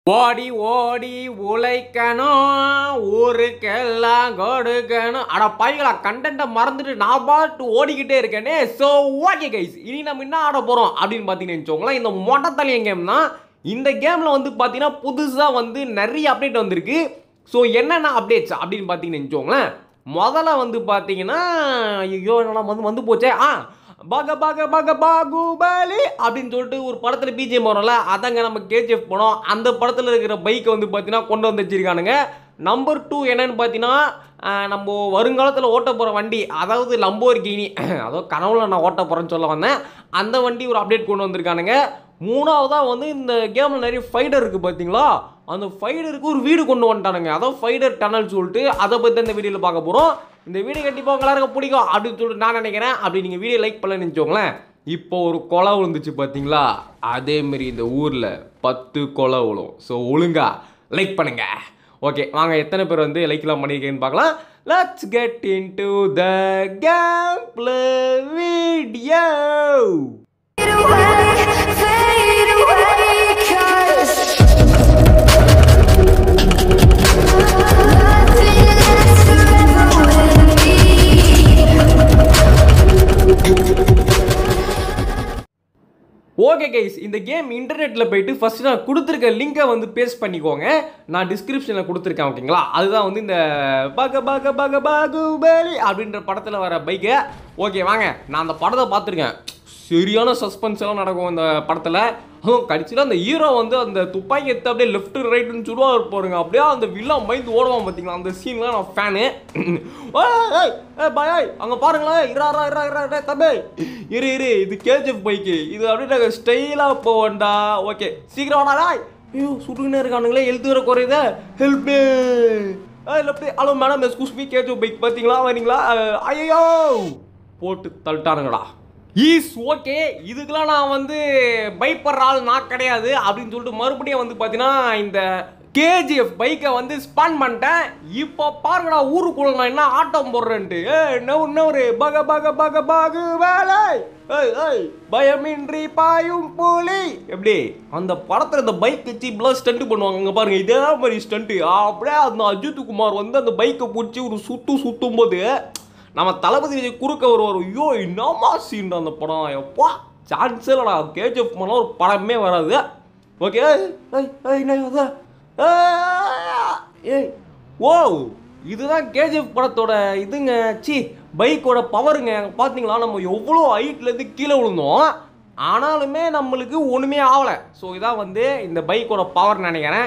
ஓடி ஓடி உழைக்கணும் ஊருக்கெல்லாம் கொடுக்கணும் அட பையங்களா கண்டென்ட்டை மறந்துட்டு நான் பாட்டு ஓடிக்கிட்டே இருக்கேனே ஸோ ஓகே கைஸ் இனி நம்ம என்ன ஆட போகிறோம் அப்படின்னு பார்த்தீங்கன்னு வச்சுக்கோங்களேன் இந்த மொட்டத்தலையன் கேம் தான் இந்த கேமில் வந்து பார்த்தீங்கன்னா புதுசாக வந்து நிறைய அப்டேட் வந்திருக்கு ஸோ என்னென்ன அப்டேட்ஸ் அப்படின்னு பார்த்தீங்கன்னு வச்சுக்கோங்களேன் முதல்ல வந்து பார்த்தீங்கன்னா ஐயோ என்னடா வந்து வந்து போச்சே ஆ பக பக பக பாகுபலி அப்படின்னு சொல்லிட்டு ஒரு படத்தில் பிஜிஎம் வரும்ல அதங்க நம்ம கேஜிஎஃப் படம் அந்த படத்தில் இருக்கிற பைக்கை வந்து பார்த்தீங்கன்னா கொண்டு வந்து வச்சிருக்கானுங்க நம்பர் டூ என்னன்னு பார்த்தீங்கன்னா ஆஹ், நம்ம வருங்காலத்தில் ஓட்ட போகிற வண்டி அதாவது லம்போர்கினி அதாவது கனவுல நான் ஓட்ட போகிறேன்னு சொல்ல வந்தேன் அந்த வண்டி ஒரு அப்டேட் கொண்டு வந்திருக்கானுங்க மூணாவதாக வந்து இந்த கேமில் நிறைய ஃபைடர் இருக்குது பார்த்தீங்களா அந்த ஃபைடருக்கு ஒரு வீடு கொண்டு வந்துட்டானுங்க அதாவது ஃபைடர் டனல் சொல்லிட்டு அதை பற்றி இந்த வீடியோவில் பார்க்க போகிறோம் இந்த வீடியோ கண்டிப்பாக உங்க எல்லாருக்கும் பிடிக்கும் அப்படின்னு சொல்லிட்டு நான் நினைக்கிறேன் அப்படி நீங்கள் வீடியோ லைக் பண்ணலன்னு வச்சுக்கோங்களேன் இப்போ ஒரு கொலை விழுந்துச்சு பார்த்தீங்களா அதேமாரி இந்த ஊரில் பத்து கொலை விழும் ஸோ ஒழுங்கா லைக் பண்ணுங்க ஓகே வாங்க எத்தனை பேர் வந்து லைக்லாம் பண்ணியிருக்கேன்னு பார்க்கலாம் let's get into the game play video Fade away, fade away, 'cause nothing lasts forever with me. Okay guys இந்த கேம் இன்டர்நெட்டில் போயிட்டு ஃபர்ஸ்ட் நான் கொடுத்துருக்க லிங்கை வந்து பேஸ்ட் பண்ணிக்கோங்க நான் டிஸ்கிரிப்ஷனில் கொடுத்துருக்கேன் ஓகேங்களா அதுதான் வந்து இந்த பக பக பக பாகுபலி அப்படின்ற படத்தில் வர பைக்கு ஓகே வாங்க நான் அந்த படத்தை பார்த்துருக்கேன் சரியான சஸ்பென்ஸ் எல்லாம் நடக்கும் இந்த படத்தில் அதுவும் கடிச்சிட்டு அந்த ஹீரோ வந்து அந்த துப்பாக்கி எடுத்து அப்படியே லெஃப்ட் ரைட்டுன்னு சொல்லுவார் பாருங்க அப்படியே அந்த வில்லன் பயந்து ஓடுவான் பார்த்தீங்களா அந்த சீன்லாம் நான் ஃபேனு பாய் அங்கே பாருங்களேன் இரா இரா இரா இரா இரா தம்பி இரு இரு இது கேஜிஎஃப் பைக்கு இது அப்படியே நாங்கள் ஸ்டைலாக போவோம்டா ஓகே சீக்கிரம் வாடா டேய். ஐயோ சுட்டுக்கினே இருக்கானுங்களே எழுத்து வர குறையுதே help me left hello madam excuse me KGF bike பார்த்தீங்களா வரீங்களா ஐயோ போட்டு தள்ளிட்டானுங்கடா ஈஸ் ஓகே இதுக்கெல்லாம் நான் வந்து பயப்படுற ஆள் நான் கிடையாது அப்படின்னு சொல்லிட்டு மறுபடியும் வந்து பார்த்தீங்கன்னா இந்த கேஜிஎஃப் பைக்கை வந்து ஸ்பான் பண்ணிட்டேன் இப்போ பாருங்கடா ஊருக்குள்ள நான் என்ன ஆட்டம் போடுறேன்ட்டு ஏ நவு நவரு பக பக பக பகு வேலை ஏய் ஏய் பயமின்றி பாயும் புலி எப்படி அந்த படத்தில் இந்த பைக் வச்சு இப்படிலாம் ஸ்டண்ட் பண்ணுவாங்க இங்க பாருங்க இதே மாதிரி ஸ்டண்ட்டு அப்படியே அந்த அஜித் குமார் வந்து அந்த பைக்கை பிடிச்சி ஒரு சுத்து சுத்தும் போது நம்ம தளபதி விஜய் குறுக்க வருவார் ஐயோ என்னமா சீன் அந்த படம் எப்பா சான்ஸ் இல்லைடா கேஜிஎஃப் பண்ண ஒரு படமே வராது ஓகே ஏய் ஓ இதுதான் கேஜிஎஃப் படத்தோட இதுங்க சி பைக்கோட பவருங்க பார்த்தீங்களா நம்ம எவ்வளோ ஹைட்லேருந்து கீழே விழுந்தோம் ஆனாலுமே நம்மளுக்கு ஒன்றுமே ஆகலை ஸோ இதான் வந்து இந்த பைக்கோட பவர் நினைக்கிறேன்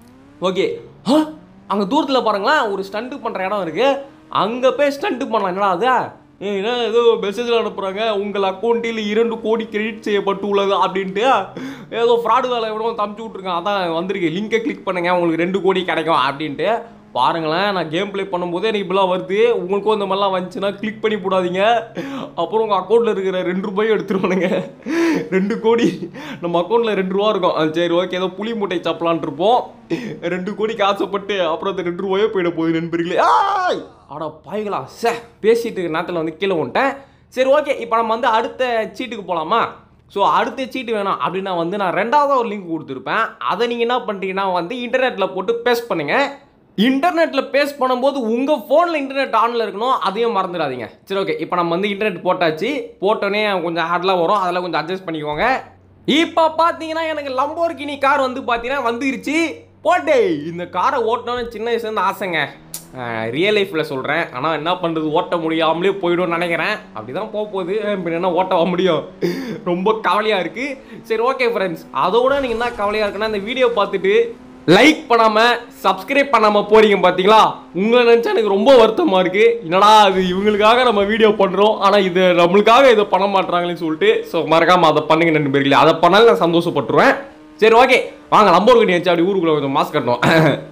ஓகே அங்கே தூரத்தில் பாருங்களேன் ஒரு ஸ்டண்ட்டு பண்ணுற இடம் இருக்கு அங்கே போய் ஸ்டண்ட்டு பண்ணலாம் என்னடா அது ஏய், என்ன ஏதோ மெசேஜில் அனுப்புகிறாங்க உங்கள் அக்கௌண்ட்டில் இரண்டு கோடி கிரெடிட் செய்யப்பட்டு உள்ளது அப்படின்ட்டு ஏதோ ஃப்ராடு வேலை எவ்வளோ தம்பிச்சு விட்ருக்கான் அதான் வந்திருக்கு லிங்கை கிளிக் பண்ணுங்க உங்களுக்கு ரெண்டு கோடி கிடைக்கும் அப்படின்ட்டு பாருங்களேன் நான் கேம் ப்ளே பண்ணும்போது எனக்கு இப்படிலாம் வருது உங்களுக்கும் இந்த மாதிரிலாம் வந்துச்சுன்னா கிளிக் பண்ணி போடாதீங்க அப்புறம் உங்கள் அக்கௌண்ட்டில் இருக்கிற ரெண்டு ரூபாயும் எடுத்துருவானுங்க ரெண்டு கோடி நம்ம அக்கௌண்ட்டில் ரெண்டு ரூபா இருக்கும் ஆ, சரி ஓகே ஏதோ புளி மூட்டை சாப்பிடலான் இருப்போம் ரெண்டு கோடிக்கு ஆசைப்பட்டு அப்புறம் அந்த ரெண்டு ரூபாயோ போயிட போகுது நண்பர்களே ஆய் அட பாய்களா சே பேசிட்டு இருக்க நேரத்தில் வந்து கீழே வந்துட்டேன் சரி ஓகே இப்போ நம்ம வந்து அடுத்த சீட்டுக்கு போகலாமா ஸோ அடுத்த சீட்டு வேணாம் அப்படின்னா வந்து நான் ரெண்டாவது ஒரு லிங்க் கொடுத்துருப்பேன் அதை நீங்கள் என்ன பண்ணுறீங்கன்னா வந்து இன்டர்நெட்டில் போட்டு பேஸ்ட் பண்ணுங்கள் இன்டர்நெட்டில் பேஸ்ட் பண்ணும்போது உங்கள் ஃபோனில் இன்டர்நெட் ஆனில் இருக்கணும் அதையும் மறந்துடாதீங்க சரி ஓகே இப்போ நம்ம வந்து இன்டர்நெட் போட்டாச்சு போட்டோன்னே கொஞ்சம் ஹார்ட்லாம் வரும் அதெல்லாம் கொஞ்சம் அட்ஜஸ்ட் பண்ணிக்கோங்க இப்போ பார்த்தீங்கன்னா எனக்கு லம்போர்கினி கார் வந்து பார்த்தீங்கன்னா வந்துருச்சு போட்டே இந்த காரை ஓட்டணும்னு சின்ன வயசுலேருந்து ஆசைங்க ரியல் லைஃப்பில் சொல்கிறேன் ஆனால் என்ன பண்ணுறது ஓட்ட முடியாமலே போயிடும்னு நினைக்கிறேன் அப்படி தான் போக போகுது இப்போ என்ன ஓட்ட முடியும் ரொம்ப கவலையாக இருக்குது சரி ஓகே ஃப்ரெண்ட்ஸ் அதோட நீங்கள் என்ன கவலையாக இருக்குன்னா இந்த வீடியோ பார்த்துட்டு லைக் பண்ணாமல் சப்ஸ்கிரைப் பண்ணாமல் போறீங்க பார்த்தீங்களா உங்களை நினச்சா எனக்கு ரொம்ப வருத்தமாக இருக்குது என்னடா அது இவங்களுக்காக நம்ம வீடியோ பண்ணுறோம் ஆனால் இது நம்மளுக்காக இதை பண்ண மாட்றாங்களேன்னு சொல்லிட்டு ஸோ மறக்காமல் அதை பண்ணுங்க நண்பர்களே அதை பண்ணாலும் நான் சந்தோஷப்பட்டுருவேன் சரி ஓகே வாங்க லம்போர்கனி வச்சு அப்படி ஊருக்குள்ள கொஞ்சம் மாஸ்க் கட்டணும்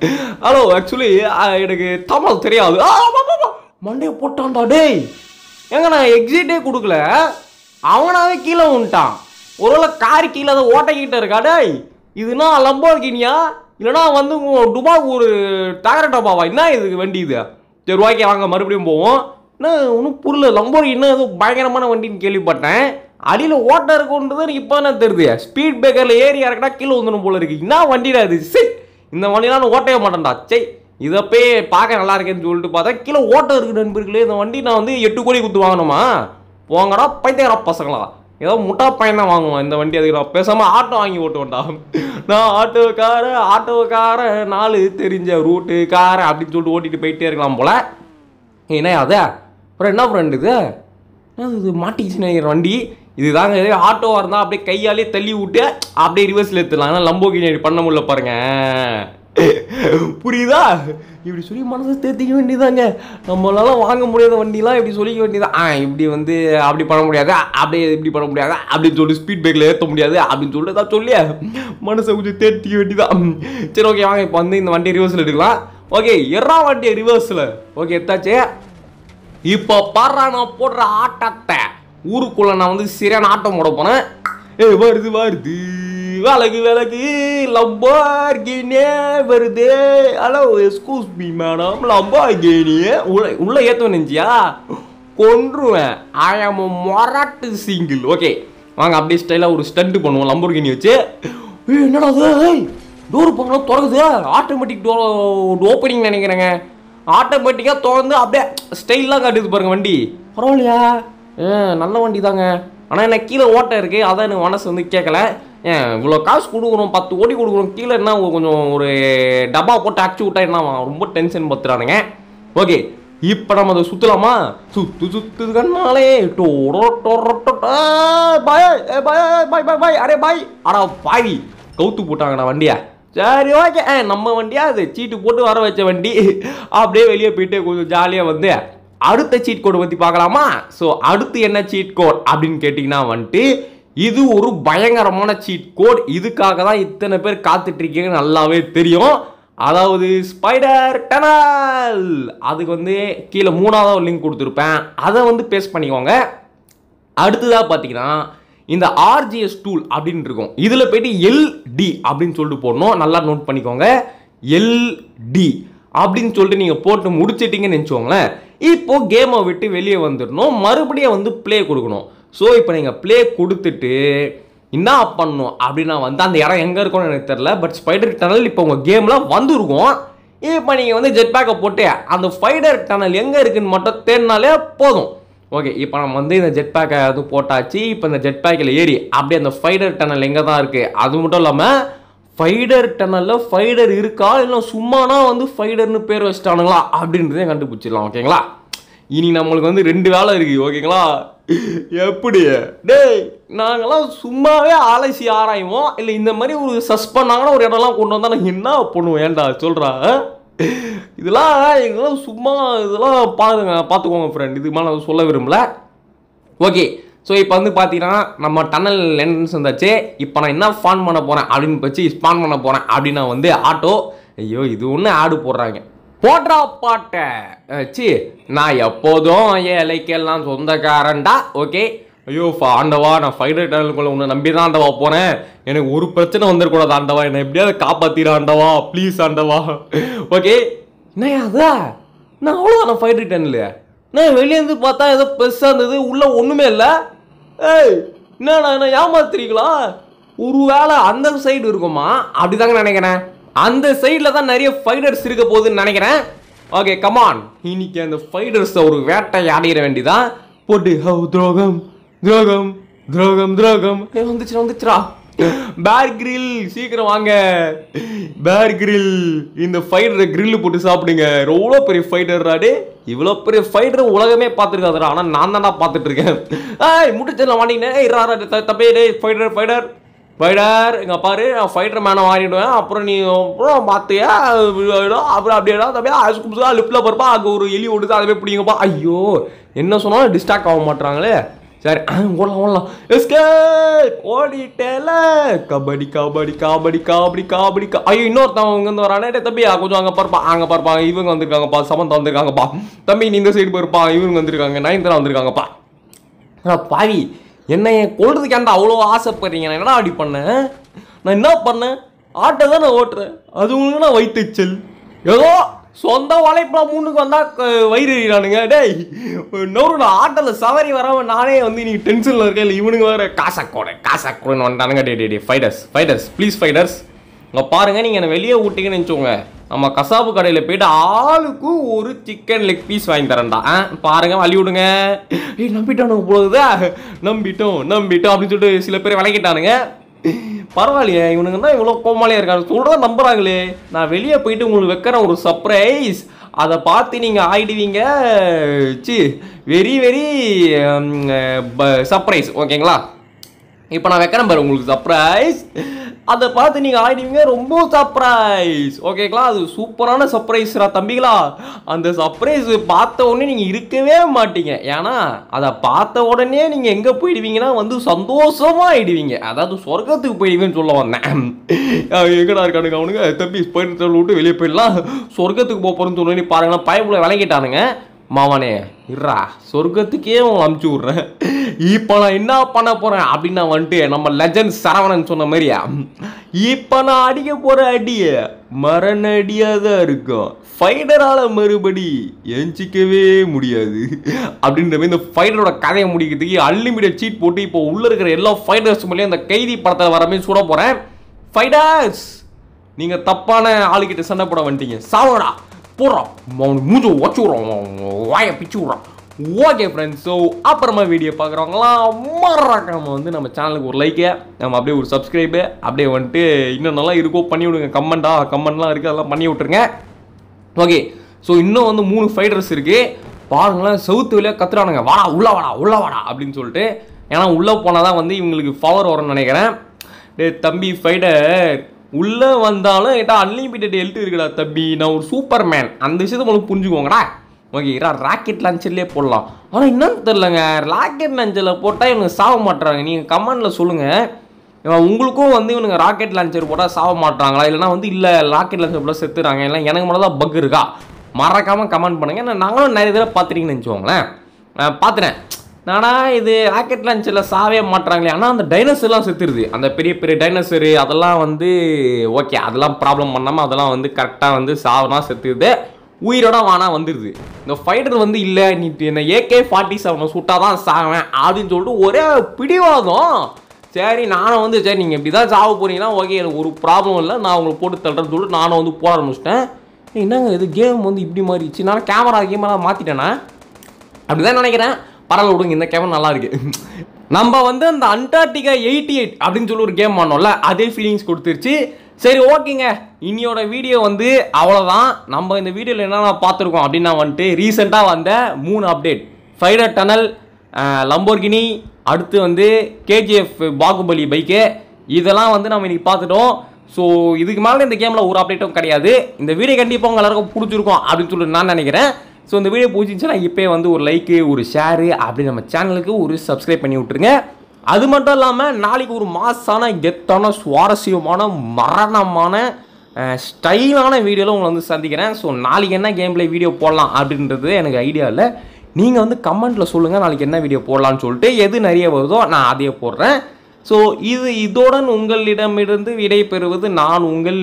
ஹலோ ஆக்சுவலி எனக்கு தமிழ் தெரியாது ஆ, ஆமா, ஆமா, ஆமா. மண்டையை போட்டான்டா டேய் ஏங்க நான் எக்ஸிட்டே கொடுக்கல அவனாவே கீழே வந்துட்டான் ஒருவேளை கார் கீழே அதை ஓட்டைக்கிட்ட இருக்கா டேய் இதுனா லம்போர்கினியா இல்லைனா வந்து உங்க டுபாக் ஒரு தகர டப்பாவா என்ன இது வண்டி இது சரி ஓகே வாங்க மறுபடியும் போவோம் என்ன ஒன்றும் புரியல லம்போர்கினா ஏதோ பயங்கரமான வண்டின்னு கேள்விப்பட்டேன் அடியில் ஓட்ட இருக்குன்றது எனக்கு இப்போ என்ன தெரியுது ஸ்பீட் பிரேக்கரில் ஏறி இறக்கினா கீழே வந்துடும் போல இருக்கு என்ன வண்டிடா இது சரி இந்த வண்டிலாம் நான் ஓட்டவே மாட்டேன்டா சை இதை போய் பார்க்க நல்லா இருக்கேன்னு சொல்லிட்டு பார்த்தா கீழே ஓட்டம் இருக்கு நண்பர்களே இந்த வண்டி நான் வந்து எட்டு கோடி கொடுத்து வாங்கணுமா போங்கடா பைத்தியக்கார பசங்களா ஏதோ முட்டா பையன் தான் வாங்குவான் இந்த வண்டி அதுக்கு நான் பேசாமல் ஆட்டோ வாங்கி ஓட்டுவேன்டா நான் ஆட்டோக்கார ஆட்டோக்கார நாலு தெரிஞ்ச ரூட்டுக்கார அப்படின்னு சொல்லிட்டு ஓட்டிட்டு போயிட்டே இருக்கலாம் போல என்ன அது அப்புறம் என்ன ஃப்ரெண்ட் இது என்னது இது மாட்டிக்கிச்சு நினைக்கிற வண்டி இதுதாங்க இதே ஆட்டோவாக இருந்தால் அப்படியே கையாலே தள்ளி விட்டு அப்படியே ரிவர்ஸில் எடுத்துடலாம் ஆனால் லம்போகினி பண்ண முடியல பாருங்க புரியுதா இப்படி சொல்லி மனசை தேர்த்திக்க வேண்டியதாங்க நம்மளால வாங்க முடியாத வண்டிலாம் இப்படி சொல்லிக்க வேண்டியதா ஆ இப்படி வந்து அப்படி பண்ண முடியாது அப்படியே இப்படி பண்ண முடியாது அப்படின்னு சொல்லிட்டு ஸ்பீட் பிரேக்கில் ஏற்ற முடியாது அப்படின்னு சொல்லிட்டு தான் சொல்லி மனசை கொஞ்சம் தேர்த்திக்க வேண்டியதான் சரி ஓகே வாங்க இப்போ வந்து இந்த வண்டி ரிவர்ஸில் எடுக்கலாம் ஓகே எறா வண்டியை ரிவர்ஸில் ஓகே எத்தாச்சு இப்போ பாடுறா நான் போடுற ஆட்டத்தை ஊருக்குள்ள நான் வந்து சரியான ஆட்டம் போட போனேன் ஏ வருது வருது விலகு விலகு லம்பார்கினே வருது ஹலோ எஸ்கூஸ் மீ மேடம் லம்பார்கினியே உள்ள உள்ள ஏற்ற நினைச்சியா கொன்றுவேன் ஐ ஆம் மொரட்டு சிங்கிள் ஓகே வாங்க அப்படியே ஸ்டைலாக ஒரு ஸ்டண்ட் பண்ணுவோம் லம்போர்கினி வச்சு ஏய் என்னடா அது டோர் போகணும் திறக்குது ஆட்டோமேட்டிக் டோர் ஓப்பனிங் நினைக்கிறேங்க ஆட்டோமேட்டிக்காக திறந்து அப்படியே ஸ்டைலாக காட்டுது பாருங்க வண்டி பரவாயில்லையா ஏ நல்ல வண்டி தாங்க ஆனால் என்ன கீழே ஓட்டை இருக்குது அதான் எனக்கு மனசு வந்து கேட்கல ஏன் இவ்வளோ காசு கொடுக்குறோம் பத்து கோடி கொடுக்குறோம் கீழே என்ன ஒரு கொஞ்சம் ஒரு டப்பா போட்டு அடிச்சு விட்டா என்ன ரொம்ப டென்ஷன் பத்துறானுங்க ஓகே இப்போ நம்ம அதை சுற்றலாமா சுத்து சுத்து கண்ணாலே டோரோ டோரோ டோட்டா பாய் ஏ பாய் பாய் பாய் பாய் அரே பாய் அடா பாவி கவுத்து போட்டாங்கடா வண்டியை சரி ஓகே ஆ நம்ம வண்டியா அது சீட்டு போட்டு வர வச்ச வண்டி அப்படியே வெளியே போயிட்டு கொஞ்சம் ஜாலியாக வந்து அடுத்த சீட் கோடு பற்றி பார்க்கலாமா ஸோ அடுத்து என்ன சீட் கோட் அப்படின்னு கேட்டிங்கன்னா வந்துட்டு இது ஒரு பயங்கரமான சீட் கோட் இதுக்காக தான் இத்தனை பேர் காத்துட்டு இருக்கீங்க நல்லாவே தெரியும் அதாவது ஸ்பைடர் டனல் அதுக்கு வந்து கீழே மூணாவது ஒரு லிங்க் கொடுத்துருப்பேன் அதை வந்து பேஸ்ட் பண்ணிக்கோங்க அடுத்ததாக பார்த்தீங்கன்னா இந்த ஆர்ஜிஎஸ் டூல் அப்படின்னு இருக்கும் இதில் போயிட்டு எல்டி அப்படின்னு சொல்லிட்டு போடணும் நல்லா நோட் பண்ணிக்கோங்க எல்டி அப்படின்னு சொல்லிட்டு நீங்கள் போட்டு முடிச்சிட்டிங்கன்னு நினச்சோங்களேன் இப்போ கேமை விட்டு வெளியே வந்துடணும் மறுபடியும் வந்து ப்ளே கொடுக்கணும் ஸோ இப்போ நீங்கள் ப்ளே கொடுத்துட்டு என்ன பண்ணணும் அப்படின்னா வந்து அந்த இடம் எங்கே இருக்கும்னு எனக்கு தெரில பட் ஸ்பைடர் டனல் இப்போ உங்கள் கேமில் வந்துருக்கும் இப்போ நீங்கள் வந்து ஜெட் பேக்கை போட்டு அந்த ஸ்பைடர் டனல் எங்கே இருக்குன்னு மட்டும் தேடினாலே போதும் ஓகே இப்போ நம்ம வந்து இந்த ஜெட் பேக்கை வந்து போட்டாச்சு இப்போ இந்த ஜெட் பேக்கில் ஏறி அப்படியே அந்த ஃபைடர் டனல் எங்கே தான் இருக்குது அது மட்டும் இல்லாமல் ஃபைடர் டனலில் ஃபைடர் இருக்கா இல்லை சும்மானா வந்து ஃபைடர்னு பேர் வச்சிட்டானுங்களா அப்படின்றதையும் கண்டுபிடிச்சிடலாம் ஓகேங்களா இனி நம்மளுக்கு வந்து ரெண்டு வேலை இருக்குது ஓகேங்களா எப்படி டேய் நாங்கெல்லாம் சும்மாவே அலசி ஆராய்வோம் இல்லை இந்த மாதிரி ஒரு சஸ் பண்ணாங்கன்னா ஒரு இடம்லாம் கொண்டு வந்தால் நான் என்ன பண்ணுவோம் ஏன்டா சொல்கிறா இதெல்லாம் எங்கெல்லாம் சும்மா இதெல்லாம் பாருங்க பார்த்துக்கோங்க ஃப்ரெண்ட் இது மேலே நான் சொல்ல விரும்பல ஓகே ஸோ இப்போ வந்து பார்த்தீங்கன்னா நம்ம டனல் என்ட்ரன்ஸ் வந்தாச்சு இப்போ நான் என்ன ஃபான் பண்ண போகிறேன் அப்படின்னு வச்சு ஸ்பான் பண்ண போகிறேன் அப்படின்னா வந்து ஆட்டோ ஐயோ இது ஒன்று ஆடு போடுறாங்க போடுறா பாட்டை சி நான் எப்போதும் ஏழைக்கெல்லாம் சொந்தக்காரன்டா ஓகே ஐயோ ஃபா- ஆண்டவா நான் ஃபைடர் டனலுக்குள்ள உன்னை நம்பி தான் ஆண்டவா போனேன் எனக்கு ஒரு பிரச்சனை வந்துடக்கூடாது ஆண்டவா என்னை எப்படியாவது காப்பாத்திர ஆண்டவா ப்ளீஸ் ஆண்டவா ஓகே என்னையா அதா நான் அவ்வளோதான் ஃபைடர் டனல் நான் வெளியேருந்து பார்த்தா ஏதோ பெருசாக இருந்தது உள்ளே ஒன்றுமே இல்லை ஏய் என்னண்ணா என்ன ஏமாத்துறீங்களா ஒருவேளை அந்த சைடு இருக்குமா அப்படிதாங்க நினைக்கிறேன் அந்த சைடில் தான் நிறைய ஃபைடர்ஸ் இருக்க போகுதுன்னு நினைக்கிறேன் ஓகே கமான் இன்னைக்கு அந்த ஃபைடர்ஸை ஒரு வேட்டை ஆடிட வேண்டியதான் போட்டு ஹவ் துரோகம் துரோகம் துரோகம் துரோகம் ஏய், வந்துச்சுடா வந்துச்சுடா பேர் கிரில் சீக்கிரம் வாங்க பேர் கிரில் இந்த ஃபைடரை கிரில் போட்டு சாப்பிடுங்க எவ்வளோ பெரிய ஃபைட்டர் ராடு இவ்வளோ பெரிய ஃபைட்டர் உலகமே பார்த்துருக்காதுடா ஆனால் நான் தான்டா பார்த்துட்டு இருக்கேன் ஏய் முட்டுச்சு நான் வாங்கினேன் ஏய் ரா, ரா, த- தம்பி டேய் ஃபைட்டர் ஃபைட்டர் ஃபைட்டர் இங்க பாரு நான் ஃபைட்டர் மேனை வாங்கிடுவேன் அப்புறம் நீ அப்புறம் பார்த்தியா அப்புறம் அப்படியே தம்பி ஆஸ்குப்ஸா லிப்ல பருப்பா அங்கே ஒரு எலி ஓடுது அதை போய் பிடிங்கப்பா ஐயோ என்ன சொன்னாலும் டிஸ்ட்ராக்ட் ஆக மாட்றாங்களே சரி ஆ, ஓடலாம் ஓடலாம் எஸ்கேப் ஓடிட்டேல கபடி கபடி கபடி கபடி கபடி க- ஐயோ இன்னொருத்தவன் இங்கேருந்து வரானே டேய் தம்பி கொஞ்சம் அங்கே பார்ப்பா அங்கே பார்ப்பா இவங்க வந்திருக்காங்கப்பா சமந்தா வந்திருக்காங்கப்பா தம்பி நீ இந்த சைடு போயிருப்பா இவங்க வந்திருக்காங்க நயன்தரா வந்திருக்காங்கப்பா ஆனா பாவி என்னை கொள்றதுக்கு ஏன்டா அவ்வளோ ஆசைப்படுறீங்க நான் என்னடா அப்படி பண்ணேன் நான் என்ன பண்ணேன் ஆட்டை தான் நான் ஓட்டுறேன் அது உங்களுக்கு நான் வைத்தச்சல் ஏதோ சொந்த உழைப்புல மூணுக்கு வந்தா க- வயிறு எறிகிறானுங்க டேய் நூறு ஆட்டோல சவாரி வராம நானே வந்து நீ டென்ஷன்ல இருக்கேன் இல்லை இவனுங்க வேற காசை கூட காசை கூடன்னு வந்துட்டானுங்க டே டே டே ஃபைடர்ஸ் ஃபைடர்ஸ் ப்ளீஸ் ஃபைடர்ஸ் இங்கே பாருங்க நீங்கள் என்னை வெளியே விட்டீங்கன்னு நினச்சோங்க நம்ம கசாப்பு கடையில் போயிட்டு ஆளுக்கு ஒரு சிக்கன் லெக் பீஸ் வாங்கி தரேன்டா ஆ பாருங்க வழி விடுங்க ஏய் நம்பிட்டோம் போகுதா நம்பிட்டோம் நம்பிட்டோம் அப்படின்னு சொல்லிட்டு சில பேர் விளக்கிட்டானுங்க பரவாயில்லையே இவனுங்க தான் இவ்வளோ கோமாளியாக இருக்காங்க சொல்கிறத நம்புறாங்களே நான் வெளியே போயிட்டு உங்களுக்கு வைக்கிறேன் ஒரு சர்ப்ரைஸ் அதை பார்த்து நீங்கள் ஆயிடுவீங்க சி வெரி வெரி சர்ப்ரைஸ் ஓகேங்களா இப்போ நான் வைக்கிறேன் பாரு உங்களுக்கு சர்ப்ரைஸ் அதை பார்த்து நீங்கள் ஆயிடுவீங்க ரொம்ப சர்ப்ரைஸ் ஓகேங்களா அது சூப்பரான சர்ப்ரைஸ்ரா தம்பிகளா அந்த சர்ப்ரைஸ் பார்த்த உடனே நீங்கள் இருக்கவே மாட்டீங்க ஏன்னா அதை பார்த்த உடனே நீங்கள் எங்கே போயிடுவீங்கன்னா வந்து சந்தோஷமா ஆயிடுவீங்க அதாவது சொர்க்கத்துக்கு போயிடுவீங்கன்னு சொல்ல வந்தேன் அஹ் எங்கடா இருக்கானுங்க அவனுங்க தம்பி போயிட்டு விட்டு வெளியே போயிடலாம் சொர்க்கத்துக்கு போக போகிறேன்னு சொல்லி பாருங்களா பயப்புல விளங்கிட்டானுங்க மாவனே இருடா சொர்க்கத்துக்கே உன் அமுச்சு விட்றேன் இப்போ நான் என்ன பண்ண போறேன் அப்படின்னு நான் வந்துட்டு நம்ம லெஜண்ட் சரவணன் சொன்ன மாதிரியா இப்போ நான் அடிக்க போற அடிய மரண அடியா தான் இருக்கும் ஃபைடரால மறுபடி எஞ்சிக்கவே முடியாது அப்படின்ற மாதிரி இந்த ஃபைடரோட கதையை முடிக்கிறதுக்கு அன்லிமிட்டட் சீட் போட்டு இப்போ உள்ள இருக்கிற எல்லா ஃபைடர்ஸ் மேலேயும் அந்த கைதி படத்தில் வர மாதிரி சுட போறேன் ஃபைடர்ஸ் நீங்க தப்பான ஆளுகிட்ட சண்டை போட வந்துட்டீங்க சாவடா போடுறான் அவனுக்கு மூஞ்ச உடச்சு விட்றான் வாயை பிச்சு விட்றான் ஓகே ஃப்ரெண்ட்ஸ் ஸோ அப்புறமா வீடியோ பார்க்குறவங்களாம் மறக்காம வந்து நம்ம சேனலுக்கு ஒரு லைக்கு நம்ம அப்படியே ஒரு சப்ஸ்கிரைபு அப்படியே வந்துட்டு இன்னும் நல்லா இருக்கோ பண்ணி விடுங்க கமெண்டா கமெண்ட்லாம் இருக்குது அதெல்லாம் பண்ணி விட்ருங்க ஓகே ஸோ இன்னும் வந்து மூணு ஃபைட்டர்ஸ் இருக்கு பாருங்களேன் சவுத்து வழியாக கத்துறானுங்க வாடா உள்ள வாடா உள்ள வாடா அப்படின்னு சொல்லிட்டு ஏன்னா உள்ளே போனால் தான் வந்து இவங்களுக்கு பவர் வரும்னு நினைக்கிறேன் டேய் தம்பி ஃபைட்டர் உள்ளே வந்தாலும் என்கிட்ட அன்லிமிட்டெட் ஹெல்த் இருக்குடா தம்பி நான் ஒரு சூப்பர் மேன் அந்த விஷயத்தை உங்களுக்கு புரிஞ்சுக்கோங்கடா ஓகே இரா ராக்கெட் லான்ச்சர்லேயே போடலாம் ஆனால் என்னன்னு தெரிலங்க ராக்கெட் லான்ச்சரில் போட்டால் இவங்க சாக மாட்டுறாங்க நீங்கள் கமெண்டில் சொல்லுங்கள் இவன் உங்களுக்கும் வந்து இவனுங்க ராக்கெட் லான்ச்சர் போட்டால் சாக மாட்டாங்களா இல்லைனா வந்து இல்லை ராக்கெட் லான்ச்சர் போட்டால் செத்துறாங்க இல்லை எனக்கு மட்டும் தான் பக் இருக்கா மறக்காமல் கமெண்ட் பண்ணுங்க ஏன்னா நாங்களும் நிறைய தடவை பார்த்துருக்கீங்கன்னு வச்சுக்கோங்களேன் நான் பார்த்துட்டேன் நானா இது ராக்கெட் லான்ச்சரில் சாவே மாட்டுறாங்களே ஆனால் அந்த டைனோசர்லாம் செத்துருது அந்த பெரிய பெரிய டைனோசரு அதெல்லாம் வந்து ஓகே அதெல்லாம் ப்ராப்ளம் பண்ணாமல் அதெல்லாம் வந்து கரெக்டாக வந்து சாவனா செத்துருது உயிரோட வானா வந்துடுது இந்த ஃபைட்டர் வந்து இல்லை நீ என்ன ஏகே ஃபார்ட்டி செவனை சுட்டாதான் சாவேன் அப்படின்னு சொல்லிட்டு ஒரே பிடிவாதம் சரி நானும் வந்து சரி நீங்கள் இப்படி தான் சாவ போறீங்கன்னா ஓகே எனக்கு ஒரு ப்ராப்ளம் இல்லை நான் உங்களுக்கு போட்டு தள்ளுறேன்னு சொல்லிட்டு நானும் வந்து போட ஆரம்பிச்சிட்டேன் ஏய், என்னங்க இது கேம் வந்து இப்படி மாறிடுச்சு நான் கேமரா கேமெல்லாம் மாற்றிட்டேனா அப்படிதான் நினைக்கிறேன் பரவாயில்ல விடுங்க இந்த கேம் நல்லா இருக்கு நம்ம வந்து அந்த அண்டார்டிகா எயிட்டி எயிட் அப்படின்னு சொல்லி ஒரு கேம் பண்ணோம்ல அதே ஃபீலிங்ஸ் கொடுத்துருச்சு சரி ஓகேங்க இன்னியோட வீடியோ வந்து அவ்வளோதான் நம்ம இந்த வீடியோவில் என்னென்ன பார்த்துருக்கோம் அப்படின்னா வந்துட்டு ரீசெண்டாக வந்த மூணு அப்டேட் ஃபைடர் டனல் லம்போர்கினி அடுத்து வந்து கேஜிஎஃப் பாகுபலி பைக்கு இதெல்லாம் வந்து நம்ம இன்னைக்கு பார்த்துட்டோம் ஸோ இதுக்கு மேலே இந்த கேமில் ஒரு அப்டேட்டும் கிடையாது இந்த வீடியோ கண்டிப்பாக உங்க எல்லாருக்கும் பிடிச்சிருக்கும் அப்படின்னு சொல்லிட்டு நான் நினைக்கிறேன் ஸோ இந்த வீடியோ பிடிச்சிருந்துச்சுன்னா இப்போ வந்து ஒரு லைக்கு ஒரு ஷேரு அப்படி நம்ம சேனலுக்கு ஒரு சப்ஸ்கிரைப் பண்ணி விட்ருங்க அது மட்டும் இல்லாமல் நாளைக்கு ஒரு மாசான கெத்தான சுவாரஸ்யமான மரணமான ஸ்டைலான வீடியோவில் உங்களை வந்து சந்திக்கிறேன் ஸோ நாளைக்கு என்ன கேம் பிளே வீடியோ போடலாம் அப்படின்றது எனக்கு ஐடியா இல்லை நீங்கள் வந்து கமெண்ட்டில் சொல்லுங்கள் நாளைக்கு என்ன வீடியோ போடலாம்னு சொல்லிட்டு எது நிறைய வருதோ நான் அதையே போடுறேன் ஸோ இது இதோடன் உங்களிடமிருந்து விடை பெறுவது நான் உங்கள்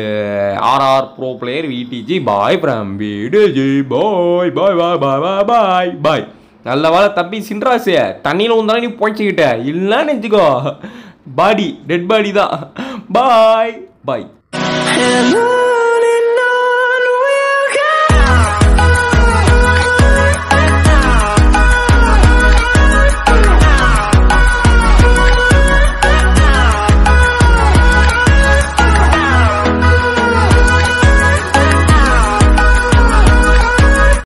RR pro player VDG boy from VDG boy bye bye bye bye bye bye நல்ல வேலை தம்பி சின்ராசு தண்ணியில் உந்தாலும் நீ போய்ச்சிக்கிட்ட இல்லைன்னு நினச்சிக்கோ பாடி டெட் பாடி தான் பாய் பாய் Hello,